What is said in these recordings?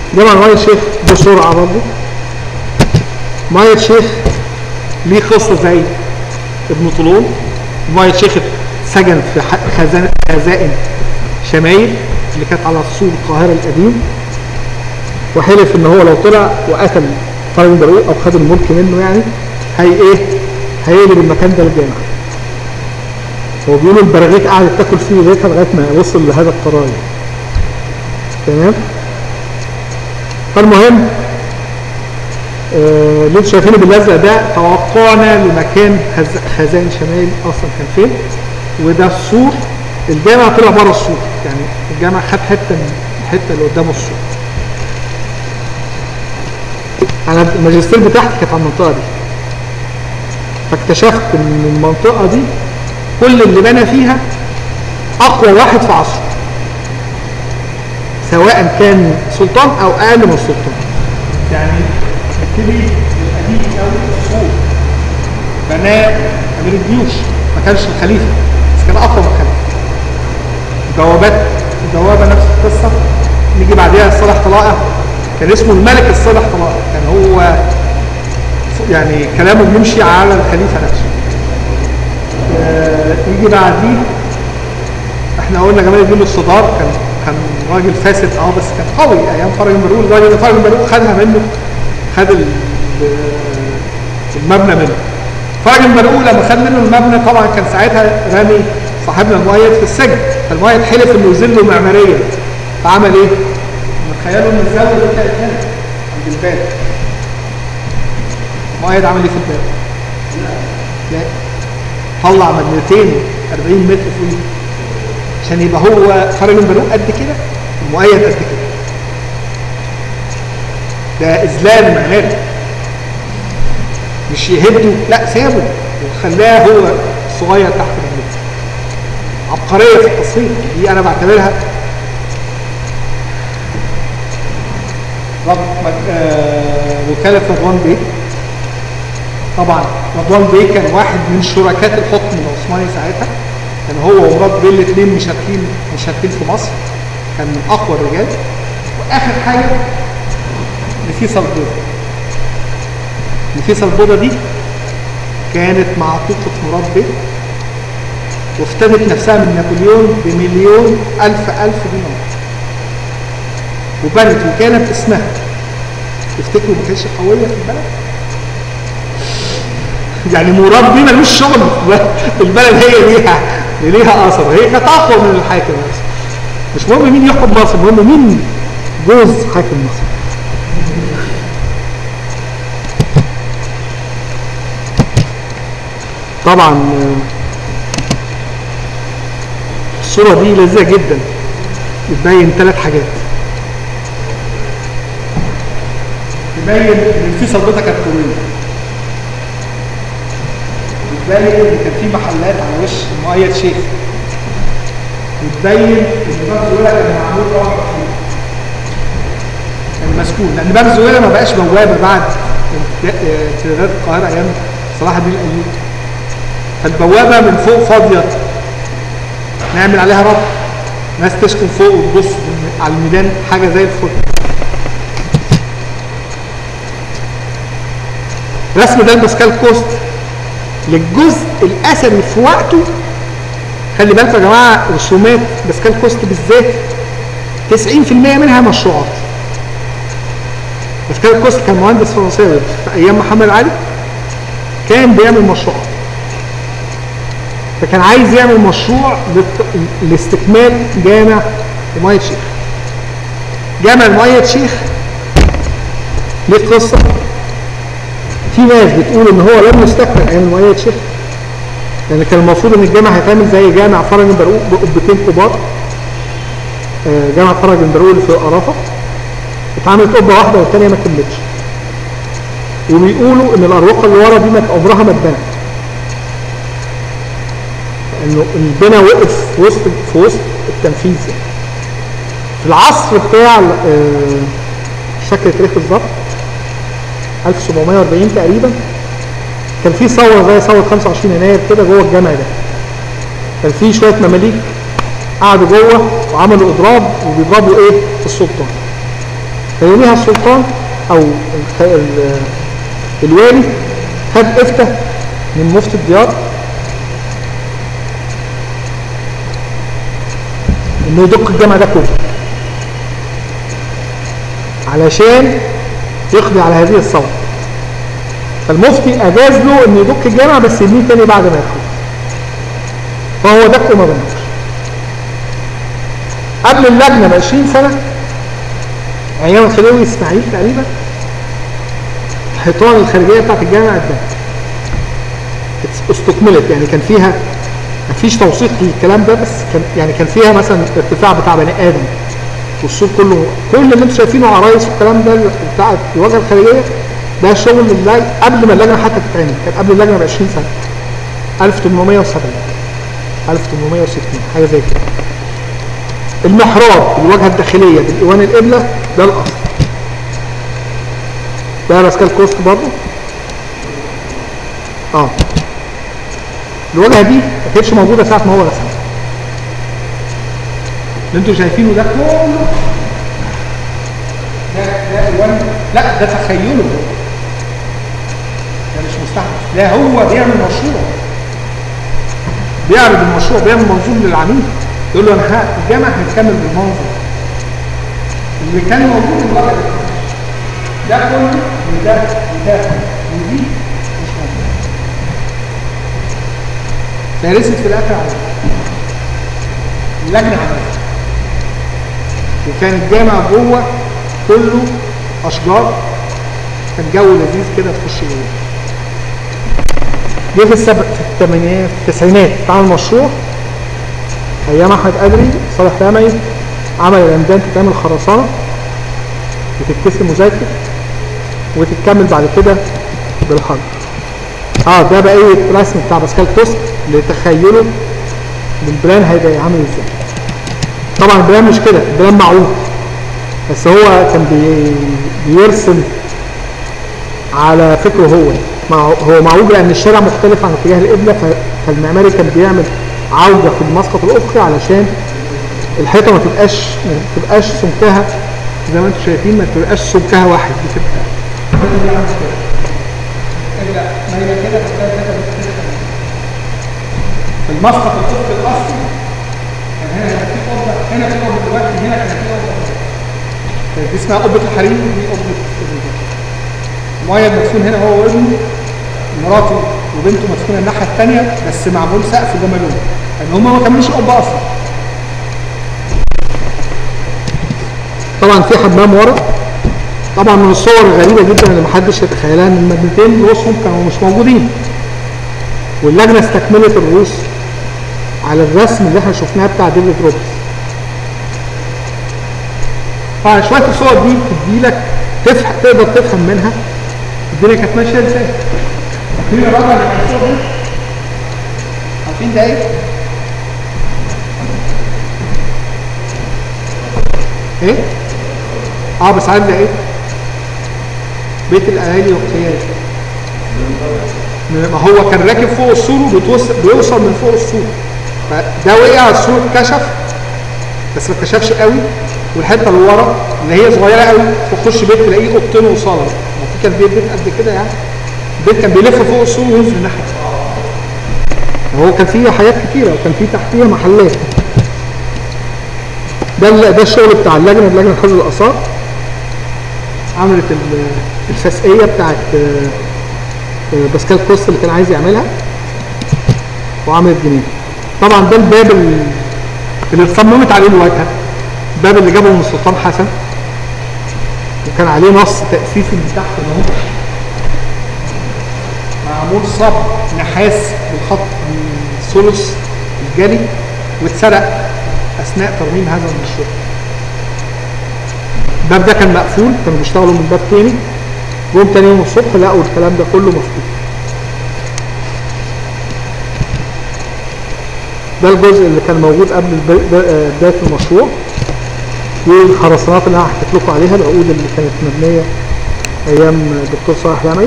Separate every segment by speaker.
Speaker 1: جامع مية شيخ بسرعة برضه مية شيخ ليه قصة زي ابن طولون مية شيخ سجن في ح- خزان خزائن شمايل اللي كانت على سور القاهرة القديم وحلف ان هو لو طلع وقتل فرج برؤوق او خد الملك منه يعني هي ايه هيقلب المكان ده الجامع هو بيقول البراغيث قعدت تاكل فيه ريتها لغايه ما وصل لهذا القرار يعني. تمام فالمهم آه، اللي انتوا شايفينه بالازرق ده توقعنا لمكان خز- خزائن شمال اصلا كان فين وده السور الجامع طلع بره السور يعني الجامع خد حته من الحته اللي قدام السور انا الماجستير بتاعتي كانت على المنطقه دي فاكتشفت ان المنطقه دي كل اللي بنى فيها اقوى واحد في عصره سواء كان سلطان او اقل من السلطان يعني نبتدي القديم قوي السور بناه امير الجيوش ما كانش الخليفه بس كان اقوى من الخليفه بوابات البوابه نفس القصه نيجي بعديها صالح طلائع كان اسمه الملك الصالح طلائع كان هو يعني كلامه بيمشي على الخليفه نفسه آه، يجي بعديه احنا قلنا جمال الدين الصدار كان كان راجل فاسد اه بس كان قوي ايام فرج المرؤول الراجل ده فرج المرؤول خدها منه خد ال- المبنى منه فرج المرؤول لما خد منه المبنى طبعا كان ساعتها رامي صاحبنا المؤيد في السجن فالمؤيد حلف انه يذله معماريا فعمل ايه؟ تخيلوا ان الزاويه دي كانت هنا عند الباب المؤيد عمل ايه في الباب؟ لا طلع مبنيتين 40 متر فوقيه عشان يبقى هو فرج المرؤول قد كده المؤيد قد كده ده اذلال معماري مش يهده لا سابه وخلاه هو صغير تحت رجليه عبقريه في التصميم دي انا بعتبرها رب آه وكاله رضوان بيه طبعا رضوان بيه كان واحد من شركات الحكم العثماني ساعتها كان هو ومراد بيه الاثنين مشاركين مشاركين في مصر كان من اقوى الرجال واخر حاجه نفيسه البيضه نفيسه البيضه دي كانت معطوفه مراد بيه وافتدت نفسها من نابليون بمليون ألف ألف دينار وبنت وكالة باسمها تفتكروا ما كانتش قوية في البلد؟ يعني مراد بيه ملوش شغل في البلد هي ليها ليها اثر هي كانت اقوى من الحاكم نفسه مش مهم مين يحكم مصر المهم مين جوز حاكم مصر طبعا آه، الصورة دي لذيذة جدا بتبين ثلاث حاجات تبين ان في صلبتها كانت قوية بتبين ان كان في محلات على وش مؤيد شيخ بتبين ان باب زويلة كان معمول رابع فيه كان مسكون لان باب زويلة ما بقاش بوابة بعد امتداد القاهرة ايام صلاح الدين الايوبي فالبوابة من فوق فاضية نعمل عليها ربط ناس تسكن فوق وتبص على الميدان حاجة زي الفل رسم ده الباسكال كوست للجزء الاثري في وقته خلي بالكم يا جماعه رسومات باسكال كوست بالذات 90% منها مشروعات باسكال كوست كان مهندس فرنساوي في ايام محمد علي كان بيعمل مشروعات فكان عايز يعمل مشروع للت- لاستكمال جامع مؤيد شيخ جامع مؤيد شيخ ليه قصه في ناس بتقول ان هو لم يستكمل ايام مؤيد شيخ يعني كان المفروض ان الجامع هيتعمل زي جامع فرج البرقوق بقبتين كبار آه، جامع فرج البرقوق اللي في القرافه اتعملت قبه واحده والثانيه ما كملتش وبيقولوا ان الاروقه اللي ورا دي ما عمرها ما اتبنت انه البنا وقف في وسط في وسط التنفيذ يعني. في العصر بتاع آه، مش فاكر التاريخ بالظبط 1740 تقريبا كان في ثوره زي ثوره 25 يناير كده جوه الجامع ده كان في شويه مماليك قعدوا جوه وعملوا اضراب وبيضربوا ايه في السلطان فيوميها السلطان او الخ- ال- الوالي خد افتة من مفتي الديار انه يدق الجامع ده كله علشان يقضي على هذه الثوره فالمفتي اجاز له انه يدق الجامع بس يبنيه تاني بعد ما يخلص فهو دق وما بناش قبل اللجنه ب 20 سنه ايام الخديوي اسماعيل تقريبا الحيطان الخارجيه بتاعت الجامع اتبنت استكملت يعني كان فيها مفيش توثيق للكلام ده بس كان يعني كان فيها مثلا ارتفاع بتاع بني ادم والسور كله كل اللي انتم شايفينه عرايس والكلام ده بتاع الواجهه الخارجيه ده شغل اللجنه قبل ما اللجنه حتى تتعمل كان قبل اللجنه ب 20 سنه 1870 1860 حاجه زي كده المحراب الواجهه الداخليه بالايوان القبله ده الاصل ده باسكال كوست برضه اه الواجهه دي ما كانتش موجوده ساعه ما هو رسمها اللي انتوا شايفينه ده كله ده ده الوان لا ده تخيله ده مش مستحدث ده هو بيعمل مشروع بيعرض المشروع بيعمل منظور للعميل يقول له انا ها- الجامع هيتكمل بالمنظر اللي كان موجود الواجهه ده ده كله وده وده ودي مش موجود فارست في الاخر على اللجنه عملت وكان الجامع جوه كله اشجار كان جو لذيذ كده تخش جوه جه في السبع في الثمانينات في التسعينات اتعمل مشروع ايام احمد ادري صالح لامعي عمل العمدان تتعمل خرسانه وتتكسر مذاكر وتتكمل بعد كده بالحجر اه ده بقى ايه الرسم بتاع باسكال توست لتخيله للبلان هيبقى عامل ازاي طبعا البلان مش كده البلان معوج بس هو كان بي بيرسم على فكره هو مع- هو معوج لان الشارع مختلف عن اتجاه القبله ف- فالمعماري كان بيعمل عوجه في المسقط الافقي علشان الحيطه ما تبقاش ما تبقاش سمكها زي ما انتم شايفين ما تبقاش سمكها واحد بتبقى مايله كده فتلاقي الحيطه بتتخن. في المسقط الافقي الاصلي كان هنا هيبقى في قبه هنا في قبه دلوقتي هنا كان في قبه دي اسمها قبه الحريم ودي قبه الميه المدفون هنا هو وابنه مراته وبنته مدفونه الناحيه الثانيه بس معمول سقف جمالون لان هم ما كملوش قبه اصلا طبعا في حمام ورا طبعا من الصور الغريبه جدا اللي محدش يتخيلها ان المبنتين رؤوسهم كانوا مش موجودين واللجنه استكملت الرؤوس على الرسم اللي احنا شفناه بتاع ديفيد روبرتس طبعا شويه الصور دي بتدي لك تفهم تقدر تفهم منها الدنيا كانت ماشيه ازاي مين الراجل اللي كان الصور دي عارفين ده ايه؟ ايه؟ اه بس عارف ده ايه؟ بيت الاهالي والقيادة ما هو كان راكب فوق السور وبيتوصل بيوصل من فوق السور فده وقع السور اتكشف بس ما اتكشفش قوي والحته اللي ورا اللي هي صغيره قوي تخش بيت تلاقيه اوضتين وصاله ما في كان بيت بيت قد كده يعني البيت كان بيلف فوق السور وينزل الناحيه هو كان فيه حاجات كتيره وكان فيه تحتيها محلات ده ال- ده الشغل بتاع اللجنه لجنه حفظ الاثار عملت ال- الفسقيه بتاعت آه، آه، باسكال كوست اللي كان عايز يعملها وعملت جنيه طبعا ده الباب ال- اللي اتصممت عليه الواجهه الباب اللي جابه من السلطان حسن وكان عليه نص تأسيسي من تحت اهو معمول صب نحاس بالخط من الثلث الجلي واتسرق اثناء ترميم هذا المشروع الباب ده كان مقفول كانوا بيشتغلوا من باب تاني جم تاني يوم الصبح لقوا الكلام ده كله مفتوح ده الجزء اللي كان موجود قبل الب- ب- آه، بدايه المشروع والخرسانات اللي انا حكيت لكم عليها العقود اللي كانت مبنيه ايام الدكتور صالح لامعي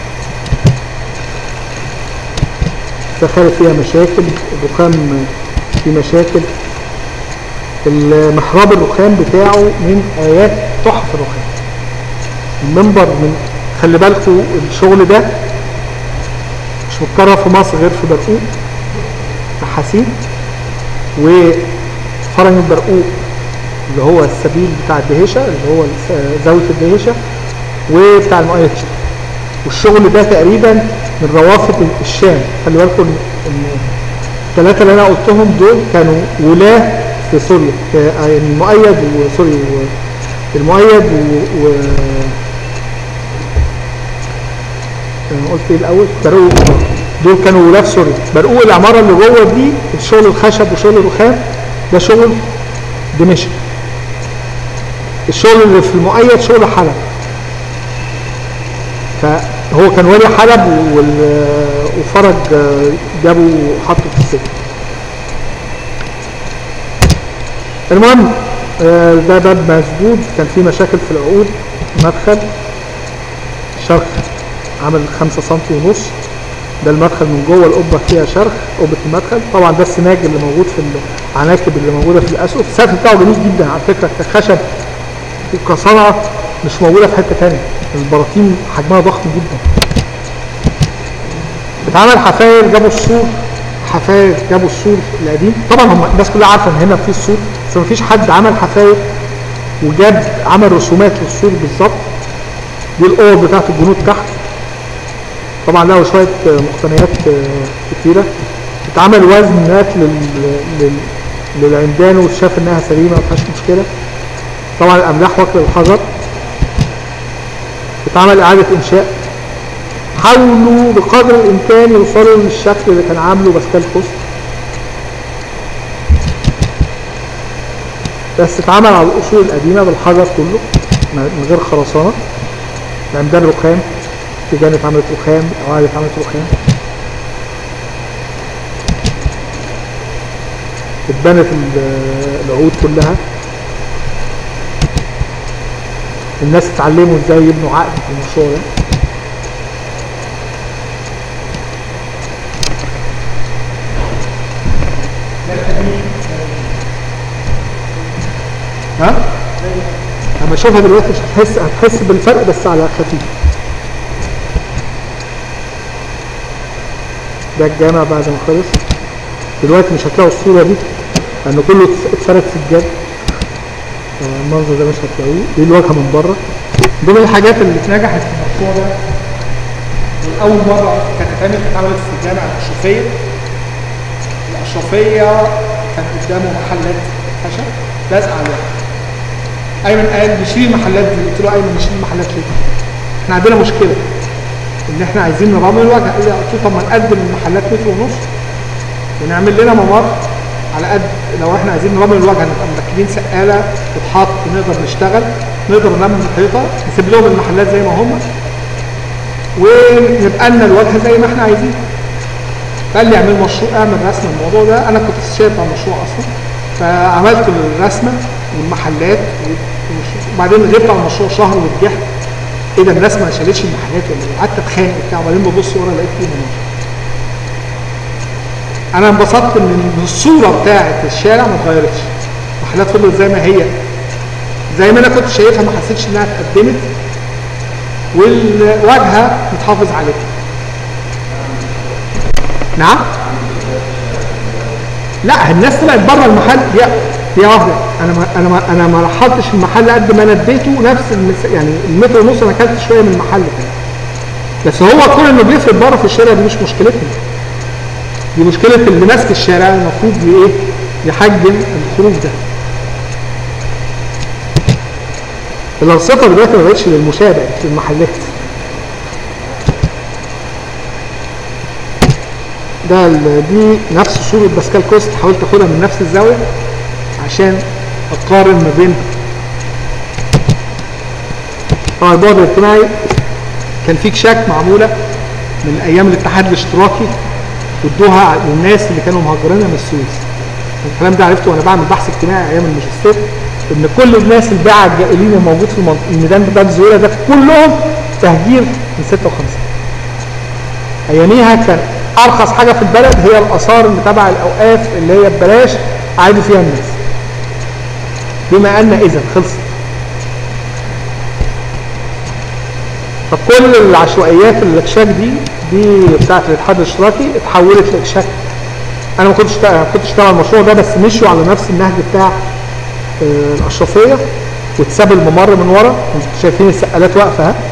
Speaker 1: دخلت فيها مشاكل الرخام في مشاكل المحراب الرخام بتاعه من ايات تحف الرخام المنبر من خلي بالكم الشغل ده مش متكرر في مصر غير في برقوق نحاسين وفرج البرقوق اللي هو السبيل بتاع الدهيشة اللي هو الس- زاوية الدهيشة وبتاع المؤيد شيخ والشغل ده تقريبا من روافد الشام خلي بالكم ان إن الثلاثة اللي انا قلتهم دول كانوا ولاة في سوريا ك- يعني المؤيد وسوري و- المؤيد و, و... أنا قلت ايه الاول برقوق دول كانوا ولاة في سوريا برقوق العمارة اللي جوه دي الشغل الخشب وشغل الرخام ده شغل دمشق الشغل اللي في المؤيد شغل حلب فهو كان ولي حلب وال- وفرج جابه وحطه في السجن المهم آه، ده باب مسدود كان فيه مشاكل في العقود مدخل شرخ عامل خمسة سنتي ونص ده المدخل من جوه القبة فيها شرخ قبة المدخل طبعا ده السناج اللي موجود في العناكب اللي موجودة في الأسقف السقف بتاعه جميل جدا على فكرة كخشب وكصنعة مش موجودة في حتة تانية البراطيم حجمها ضخم جدا اتعمل حفاير جابوا السور حفاير جابوا السور القديم طبعا هم الناس كلها عارفه ان هنا في السور بس مفيش حد عمل حفاير وجاب عمل رسومات للسور بالظبط دي الاوض بتاعت الجنود تحت طبعا لقوا شويه آه، مقتنيات آه، كتيره اتعمل وزنات لل... لل... للعمدان وشاف انها سليمه ما فيهاش مشكله طبعا الاملاح واكل الحجر اتعمل اعاده انشاء حاولوا بقدر الامكان يوصلوا للشكل اللي كان عامله باسكال كوست بس اتعمل على الاصول القديمه بالحجر كله من غير خرسانه العمدان رخام في جانب عملت رخام قواعد عملت رخام اتبنت ال- العود كلها الناس اتعلموا ازاي يبنوا عقد في المشروع ده ها؟ لما اشوفها دلوقتي مش هتحس هتحس بالفرق بس على خفيف ده الجامع بعد ما خلص دلوقتي مش هتلاقوا الصورة دي لأن كله اتفرد سجاد المنظر ده مش هتلاقوه دي الواجهة من بره دول الحاجات اللي اتنجحت في المشروع ده أول مرة كانت اتعملت اتعملت في الجامع الأشرفية الأشرفية كان قدامه محلات خشب لازقة على الواحد أيمن قال نشيل المحلات دي قلت له أيمن نشيل المحلات ليه؟ احنا عندنا مشكلة إن احنا عايزين نرمي الوجه قال لي قلت له طب ما نقدم المحلات متر ونص ونعمل لنا ممر على قد لو احنا عايزين نرمي الوجه نبقى مركبين سقاله تتحط نقدر نشتغل نقدر نرمي الحيطه نسيب لهم المحلات زي ما هم ونبقى لنا الواجهه زي ما احنا عايزين قال لي اعمل مشروع اعمل رسمه الموضوع ده انا كنت شايف على المشروع اصلا فعملت الرسمه والمحلات وبعدين غبت على المشروع شهر ورجعت ايه ده الرسمه ما شالتش المحلات ولا ايه؟ قعدت اتخانق وبتاع وبعدين ببص ورا لقيت فيه مناظر انا انبسطت ان الصوره بتاعه الشارع ما اتغيرتش المحلات فضلت زي ما هي زي ما انا كنت شايفها ما حسيتش انها اتقدمت والواجهه متحافظ عليها نعم لا الناس طلعت بره المحل يا يا واحده انا ما انا ما انا ما رحلتش المحل قد ما انا اديته نفس المس... يعني المتر ونص انا اكلت شويه من المحل كده بس هو كل انه بيفرد بره في الشارع دي مش مشكلتنا دي مشكله اللي ماسك الشارع المفروض ايه يحجم الخروج ده الارصفه دلوقتي ما بقتش للمشابه للمحلات ده ال- دي نفس صورة باسكال كوست حاولت اخدها من نفس الزاوية عشان اقارن ما بين طبعا البعد الاجتماعي كان في كشاك معمولة من ايام الاتحاد الاشتراكي وادوها للناس اللي كانوا مهاجرينها من السويس الكلام ده عرفته وانا بعمل بحث اجتماعي ايام الماجستير ان كل الناس الباعة الجائلين الموجود في المنط- الميدان بتاع الزويلة ده كلهم تهجير من 56 اياميها كان ارخص حاجه في البلد هي الاثار اللي تبع الاوقاف اللي هي ببلاش عادوا فيها الناس بما ان اذا خلصت فكل العشوائيات الاكشاك دي دي بتاعت الاتحاد الاشتراكي اتحولت لاكشاك انا ما كنتش ما كنتش تابع المشروع ده بس مشوا على نفس النهج بتاع آه، الاشرفيه واتساب الممر من ورا انتوا شايفين السقالات واقفه ها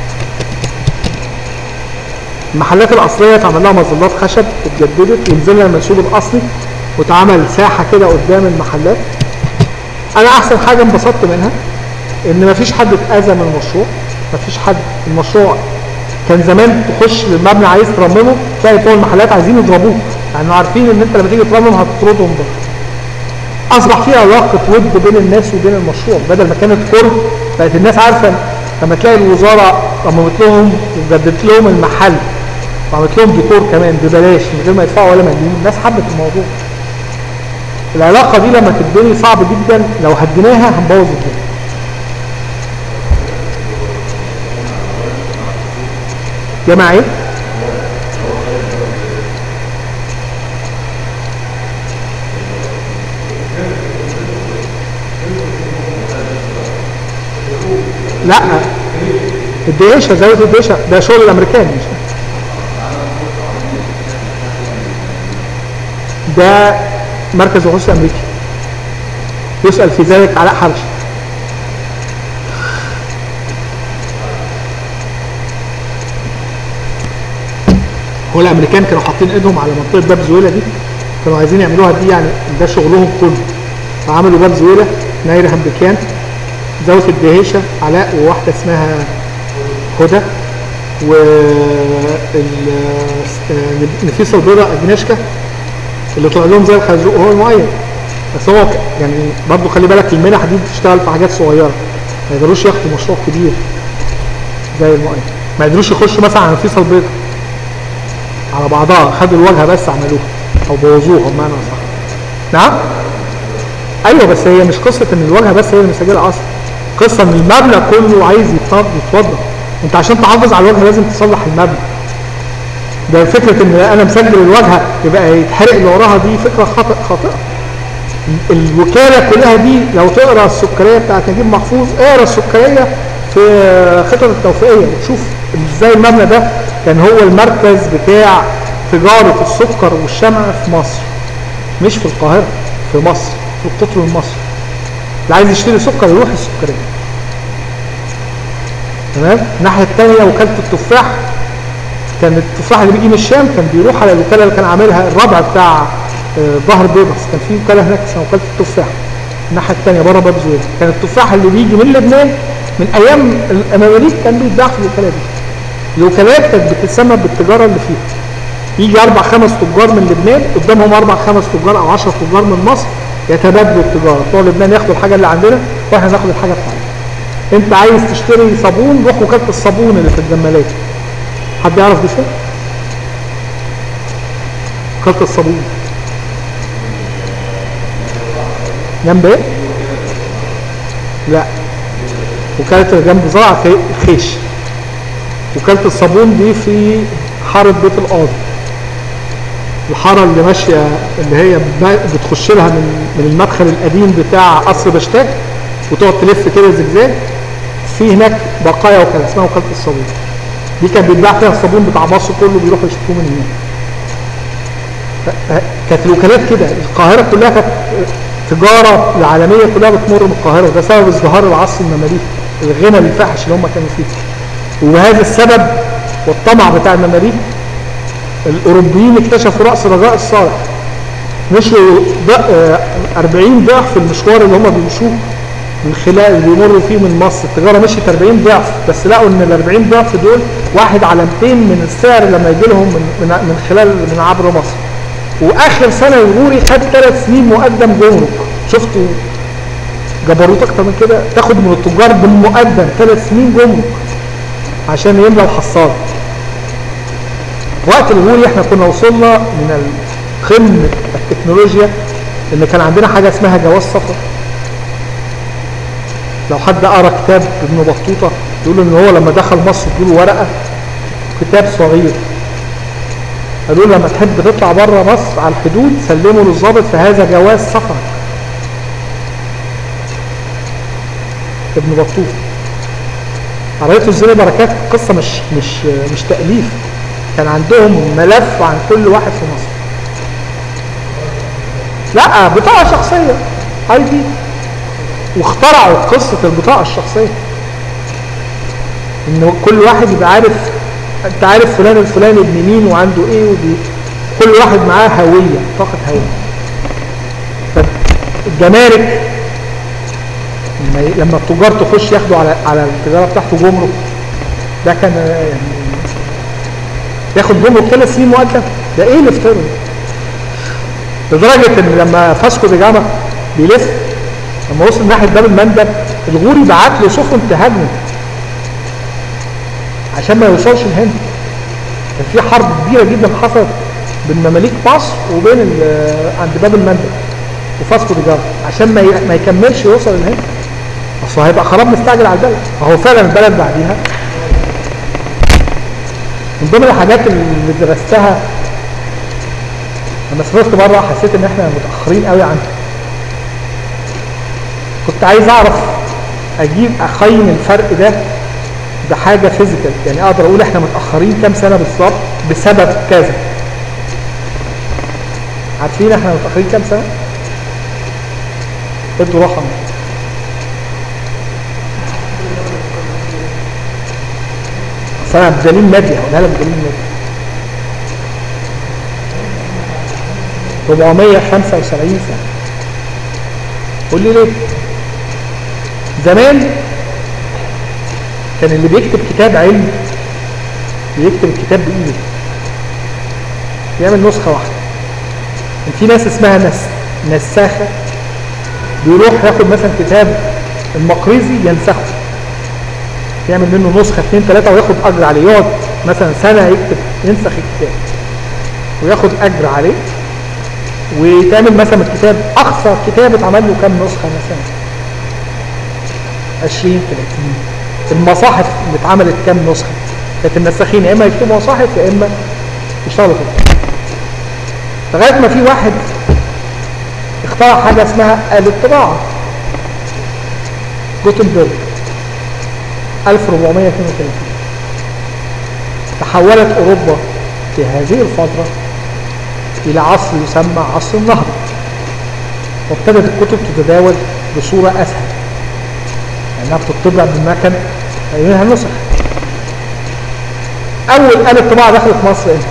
Speaker 1: المحلات الاصليه اتعمل لها مظلات خشب اتجددت ونزل لها المنسوب الاصلي واتعمل ساحه كده قدام المحلات انا احسن حاجه انبسطت منها ان مفيش حد اتاذى من المشروع مفيش حد المشروع كان زمان تخش للمبنى عايز ترممه تلاقي بتوع المحلات عايزين يضربوك لانه عارفين ان انت لما تيجي ترمم هتطردهم بره اصبح في علاقه ود بين الناس وبين المشروع بدل ما كانت كره بقت الناس عارفه لما تلاقي الوزاره رممت لهم وجددت لهم المحل وعملت لهم ديكور كمان ببلاش من غير ما يدفعوا ولا مليون الناس حبت الموضوع العلاقه دي لما تتبني صعب جدا لو هديناها هنبوظ الدنيا جماعة ايه؟ لا الديشة زاوية الديشة ده شغل الامريكان مش ده مركز الغوث الامريكي يسأل في ذلك علاء حرش هو الامريكان كانوا حاطين ايدهم على منطقه باب زويله دي كانوا عايزين يعملوها دي يعني ده شغلهم كله فعملوا باب زويله ناير همبكان زاويه الدهيشه علاء وواحده اسمها هدى و ال- آه، نفيسه البيضاء اجنشكا اللي طلع لهم زي الخازوق هو المعين بس هو ك- يعني برضه خلي بالك المنح دي بتشتغل في حاجات صغيره ما يقدروش ياخدوا مشروع كبير زي المعين ما يقدروش يخشوا مثلا على نفيسه البيضاء على بعضها خدوا الواجهه بس عملوها او بوظوها بمعنى صح نعم ايوه بس هي مش قصه ان الواجهه بس هي اللي مسجله اصلا قصه ان المبنى كله عايز يتوض- يتوضى انت عشان تحافظ على الواجهه لازم تصلح المبنى ده فكره ان انا مسجل الواجهه يبقى يتحرق اللي وراها دي فكره خاطئ خاطئه الوكاله كلها دي لو تقرا السكريه بتاعت نجيب محفوظ اقرا السكريه في خطط التوفيقيه وتشوف ازاي المبنى ده كان هو المركز بتاع تجاره السكر والشمع في مصر مش في القاهره في مصر في القطر المصري اللي عايز يشتري سكر يروح السكريه تمام الناحيه الثانيه وكاله التفاح كان التفاح اللي بيجي من الشام كان بيروح على الوكاله اللي كان عاملها الربع بتاع آه، ظهر بيبرس كان في وكاله هناك اسمها وكاله التفاح الناحيه الثانيه بره باب زويل كان التفاح اللي بيجي من لبنان من ايام الاماميك كان بيتباع في الوكاله دي الوكالات كانت بتتسمى بالتجاره اللي فيها يجي اربع خمس تجار من لبنان قدامهم اربع خمس تجار او 10 تجار من مصر يتبادلوا التجاره بتوع لبنان ياخدوا الحاجه اللي عندنا واحنا ناخد الحاجه بتاعتنا انت عايز تشتري صابون روح وكاله الصابون اللي في الجمالات حد يعرف دي فين؟ وكاله الصابون جنب ايه؟ لا وكاله جنب زرع في خيش وكاله الصابون دي في حاره بيت القاضي الحاره اللي ماشيه اللي هي ب- بتخش لها من من المدخل القديم بتاع قصر بشتاك وتقعد تلف كده زجزاج في هناك بقايا وكاله اسمها وكاله الصابون دي كان بيتباع فيها الصابون بتاع مصر كله بيروحوا يشتروه من هناك ف- كانت الوكالات كده القاهره كلها كانت تجاره العالميه كلها بتمر من القاهره وده سبب ازدهار العصر المماليك الغنى الفاحش اللي هم كانوا فيه وبهذا السبب والطمع بتاع المماليك الاوروبيين اكتشفوا راس رجاء الصالح مشوا ض- آه، 40 ضعف المشوار اللي هم بيمشوه من خلال اللي بيمروا فيه من مصر التجاره مشيت 40 ضعف بس لقوا ان ال 40 ضعف دول واحد على 200 من السعر لما يجي لهم من من من خلال من عبر مصر واخر سنه يغوري خد ثلاث سنين مقدم جمرك شفتوا جبروت اكتر من كده تاخد من التجار بالمقدم ثلاث سنين جمرك عشان يملى الحصاد وقت الغوري احنا كنا وصلنا من ال- قمه التكنولوجيا ان كان عندنا حاجه اسمها جواز سفر لو حد قرا كتاب ابن بطوطه يقول ان هو لما دخل مصر ادوا ورقه كتاب صغير قالوا له لما تحب تطلع بره مصر على الحدود سلمه للظابط فهذا جواز سفر ابن بطوطه قريته ازاي بركات قصه مش مش مش تاليف كان عندهم ملف عن كل واحد في مصر لا بطاقه شخصيه اي دي واخترعوا قصه البطاقه الشخصيه ان كل واحد يبقى عارف انت عارف فلان الفلاني ابن مين وعنده ايه وبي... كل واحد معاه هويه بطاقه هويه فالجمارك لما ي- لما التجار تخش ياخدوا على على التجاره بتاعته جمرك ده كان آه، يعني ياخد جمرك ثلاث سنين مقدم ده ايه اللي افترض لدرجه ان لما فاسكو دي جاما بيلف لما وصل ناحيه باب المندب الغوري بعت له سفن تهاجمه عشان ما يوصلش الهند كان في حرب كبيره جدا حصلت بين مماليك مصر وبين ال- عند باب المندب وفاسكو دي جاما عشان ما ي- ما يكملش يوصل الهند اصل هيبقى خراب مستعجل على البلد فهو فعلا البلد بعديها من ضمن الحاجات اللي درستها لما سافرت بره حسيت ان احنا متاخرين قوي عنها كنت عايز اعرف اجيب اقيم الفرق ده بحاجه فيزيكال يعني اقدر اقول احنا متاخرين كام سنه بالظبط بسبب كذا عارفين احنا متاخرين كام سنه ادوا رقم اصل انا بدليل مادي هقولها لك بدليل مادي 475 سنه قول لي ليه زمان كان اللي بيكتب كتاب علم بيكتب الكتاب بايده يعمل نسخه واحده كان في ناس اسمها نس نساخه بيروح ياخد مثلا كتاب المقريزي ينسخه يعمل منه نسخه اثنين ثلاثه وياخد اجر عليه يقعد مثلا سنه يكتب ينسخ الكتاب وياخد اجر عليه ويتعمل مثلا الكتاب اقصى كتاب اتعمل له كام نسخه مثلا 20 30 المصاحف اللي اتعملت كام نسخه كانت النساخين يا اما يكتبوا مصاحف يا اما يشتغلوا كده لغايه ما في واحد اخترع حاجه اسمها الطباعه جوتنبرج 1432 تحولت اوروبا في هذه الفتره الى عصر يسمى عصر النهضه وابتدت الكتب تتداول بصوره اسهل لانها بتطبع بالمكن منها نسخ اول آلة طباعة دخلت مصر امتى؟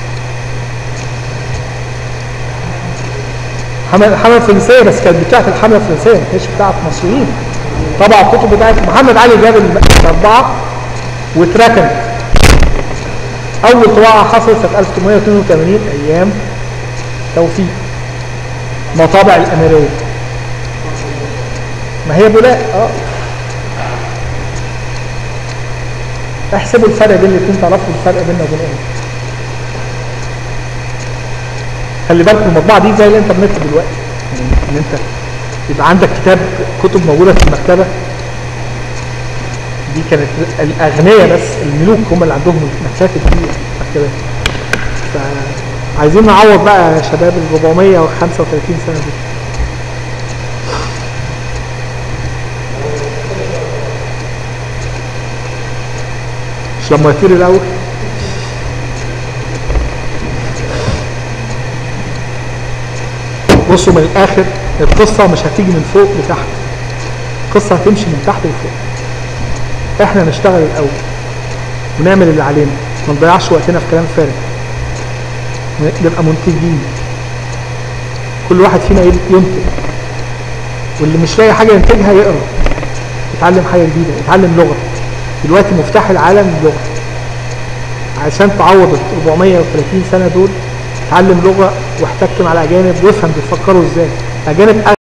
Speaker 1: حملة الحملة الفرنسية بس كانت بتاعت الحملة الفرنسية ما كانتش بتاعت مصريين طبع الكتب بتاعت محمد علي جاب الأربعة واتركنت أول طباعة حصلت سنة 1882 أيام توفيق مطابع الأميرية ما هي بولاق اه احسبوا الفرق بين الاثنين تعرفوا الفرق بيننا وبين ايه خلي بالكم المطبعه دي زي الانترنت دلوقتي يعني ان انت يبقى عندك كتاب كتب موجوده في المكتبه دي كانت الاغنياء بس الملوك هم اللي عندهم مكاتب دي مكتبات فعايزين نعوض بقى يا شباب ال 435 سنه دي مش لما يطير الاول بصوا من الاخر القصه مش هتيجي من فوق لتحت القصه هتمشي من تحت لفوق احنا نشتغل الاول ونعمل اللي علينا ما نضيعش وقتنا في كلام فارغ نبقى منتجين كل واحد فينا ينتج واللي مش لاقي حاجه ينتجها يقرا يتعلم حاجه جديده يتعلم لغه دلوقتي مفتاح العالم اللغه عشان تعوض ال 430 سنه دول اتعلم لغه واحتك مع الاجانب وافهم بيفكروا ازاي الاجانب